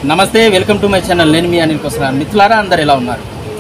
నమస్తే welcome to my channel నేను మీ అనిల్ కొసరాన్ మిత్రులారా అందరు ఎలా ఉన్నారు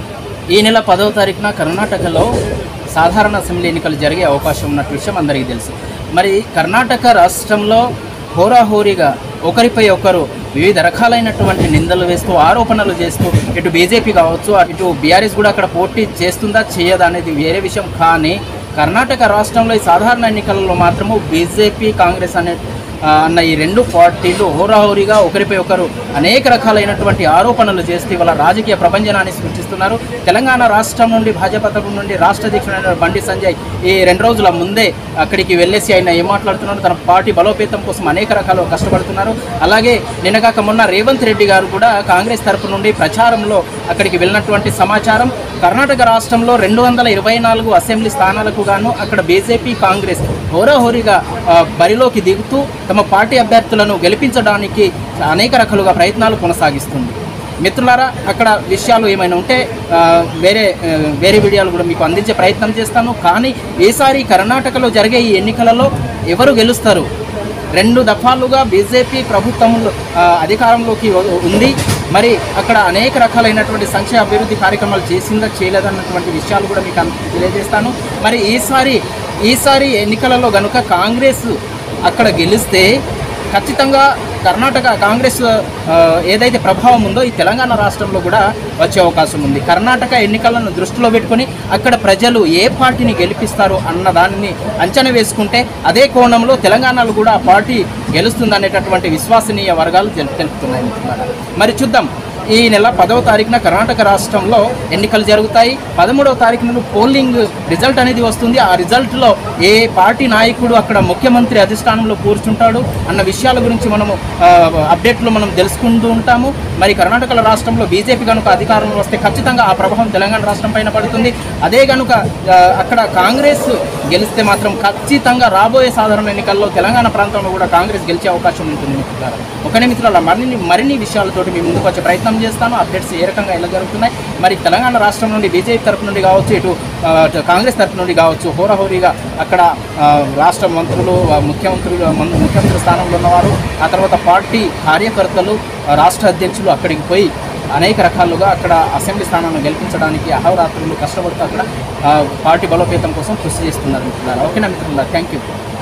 ఈ నెల పదవ తారీఖున కర్ణాటకలో సాధారణ అసెంబ్లీ ఎన్నికలు జరిగే అవకాశం ఉన్నట్టు విషయం అందరికీ తెలుసు మరి కర్ణాటక రాష్ట్రంలో హోరాహోరీగా ఒకరిపై ఒకరు వివిధ రకాలైనటువంటి నిందలు వేస్తూ ఆరోపణలు చేస్తూ ఇటు బీజేపీ కావచ్చు ఇటు బీఆర్ఎస్ కూడా అక్కడ పోటీ చేస్తుందా చేయదా అనేది వేరే విషయం కానీ కర్ణాటక రాష్ట్రంలో ఈ సాధారణ ఎన్నికలలో మాత్రము బీజేపీ కాంగ్రెస్ అనే ఆ, అన్న ఈ రెండు పార్టీలు హోరాహోరీగా ఒకరిపై ఒకరు అనేక రకాలైనటువంటి ఆరోపణలు చేస్తూ ఇవాళ రాజకీయ ప్రపంచనాన్ని సృష్టిస్తున్నారు తెలంగాణ రాష్ట్రం నుండి భాజపా తరపు నుండి రాష్ట్ర అధ్యక్షుడైన బండి సంజయ్ ఈ రెండు రోజుల ముందే అక్కడికి వెళ్ళేసి ఆయన ఏం మాట్లాడుతున్నారు తన పార్టీ బలోపేతం కోసం అనేక రకాలు కష్టపడుతున్నారు అలాగే నిన్నగాక మొన్న రేవంత్ రెడ్డి గారు కూడా కాంగ్రెస్ తరపు నుండి ప్రచారంలో అక్కడికి వెళ్ళినటువంటి సమాచారం కర్ణాటక రాష్ట్రంలో రెండు వందల ఇరవై నాలుగు అసెంబ్లీ స్థానాలకు గాను అక్కడ బీజేపీ కాంగ్రెస్ హోరాహోరీగా ఆ, బరిలోకి దిగుతూ తమ పార్టీ అభ్యర్థులను గెలిపించడానికి అనేక రకాలుగా ప్రయత్నాలు కొనసాగిస్తుంది మిత్రులారా అక్కడ విషయాలు ఏమైనా ఉంటే ఆ, వేరే ఆ, వేరే వీడియోలు కూడా మీకు అందించే ప్రయత్నం చేస్తాను కానీ ఈసారి కర్ణాటకలో జరిగే ఈ ఎన్నికలలో ఎవరు గెలుస్తారు రెండు దఫాలుగా బీజేపీ ప్రభుత్వంలో ఆ, అధికారంలోకి వ- ఉంది మరి అక్కడ అనేక రకాలైనటువంటి సంక్షేమ అభివృద్ధి కార్యక్రమాలు చేసిందా చేయలేదన్నటువంటి విషయాలు కూడా మీకు అన్- తెలియజేస్తాను మరి ఈసారి ఈసారి ఎన్నికలలో గనుక కాంగ్రెస్ అక్కడ గెలిస్తే ఖచ్చితంగా కర్ణాటక కాంగ్రెస్ ఆ, ఏదైతే ప్రభావం ఉందో ఈ తెలంగాణ రాష్ట్రంలో కూడా వచ్చే అవకాశం ఉంది కర్ణాటక ఎన్నికలను దృష్టిలో పెట్టుకొని అక్కడ ప్రజలు ఏ పార్టీని గెలిపిస్తారు అన్న దానిని అంచనా వేసుకుంటే అదే కోణంలో తెలంగాణలో కూడా ఆ పార్టీ గెలుస్తుంది అనేటటువంటి విశ్వసనీయ వర్గాలు తెలు- తెలుపుతున్నాయి మిత్రులారా. మరి చూద్దాం ఈ నెల పదవ తారీఖున కర్ణాటక రాష్ట్రంలో ఎన్నికలు జరుగుతాయి పదమూడవ తారీఖున పోలింగ్ రిజల్ట్ అనేది వస్తుంది ఆ రిజల్ట్లో ఏ పార్టీ నాయకుడు అక్కడ ముఖ్యమంత్రి అధిష్టానంలో కూర్చుంటాడు అన్న విషయాల గురించి మనము ఆ, అప్డేట్లో మనం తెలుసుకుంటూ ఉంటాము మరి కర్ణాటక రాష్ట్రంలో బీజేపీ కనుక అధికారంలో వస్తే ఖచ్చితంగా ఆ ప్రభావం తెలంగాణ రాష్ట్రం పైన పడుతుంది అదే కనుక ఆ, అక్కడ కాంగ్రెస్ గెలిస్తే మాత్రం ఖచ్చితంగా రాబోయే సాధారణ ఎన్నికల్లో తెలంగాణ ప్రాంతంలో కూడా కాంగ్రెస్ గెలిచే అవకాశం ఉంటుంది మిత్రులారా ఒకనే మిత్రుల మరిన్ని మరిన్ని విషయాలతోటి మీ ముందుకు వచ్చే ప్రయత్నం చేస్తాను అప్డేట్స్ ఏ రకంగా ఎలా జరుగుతున్నాయి మరి తెలంగాణ రాష్ట్రం నుండి బీజేపీ తరపు నుండి కావచ్చు ఇటు ఆ, అటు కాంగ్రెస్ తరపు నుండి కావచ్చు హోరాహోరీగా అక్కడ ఆ, రాష్ట్ర మంత్రులు ఆ, ముఖ్యమంత్రులు మం- ముఖ్యమంత్రి స్థానంలో ఉన్నవారు ఆ తర్వాత పార్టీ కార్యకర్తలు ఆ, రాష్ట్ర అధ్యక్షులు అక్కడికి పోయి అనేక రకాలుగా అక్కడ అసెంబ్లీ స్థానాలను గెలిపించడానికి అహోరాత్రులు కష్టపడుతూ అక్కడ ఆ, పార్టీ బలోపేతం కోసం కృషి చేస్తున్నారు మిత్రులారా ఓకేనా మిత్రులారా థ్యాంక్ యూ